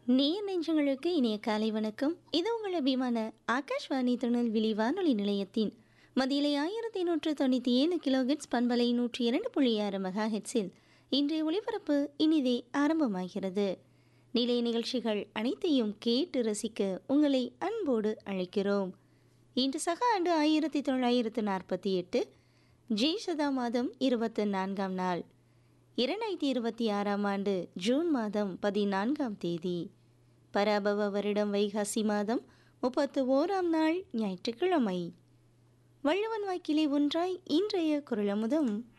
நேர் நெஞ்சங்களுக்கு இனிய காலை வணக்கம் இது உங்கள் அபிமான ஆகாஷ்வாணி திருநெல்வேலி வானொலி நிலையத்தின் மதியிலை ஆயிரத்தி நூற்று தொண்ணூற்றி ஏழு கிலோகிட்ஸ் பண்பலை நூற்றி இரண்டு புள்ளி ஆறு மெகா ஹெட்ஸில் இன்றைய ஒளிபரப்பு இனிதே ஆரம்பமாகிறது நிலைய நிகழ்ச்சிகள் அனைத்தையும் கேட்டு ரசிக்க உங்களை அன்போடு அழைக்கிறோம் இன்று சக ஆண்டு ஆயிரத்தி தொள்ளாயிரத்து நாற்பத்தி எட்டு ஜெய்சதா மாதம் இருபத்தி நான்காம் நாள் இரண்டாயிரத்தி இருபத்தி ஆறாம் ஆண்டு ஜூன் மாதம் பதினான்காம் தேதி பராபவ வருடம் வைகாசி மாதம் முப்பத்து ஓராம் நாள் ஞாயிற்றுக்கிழமை வள்ளுவன் வாக்கிலே ஒன்றாய் இன்றைய குரலமுதம்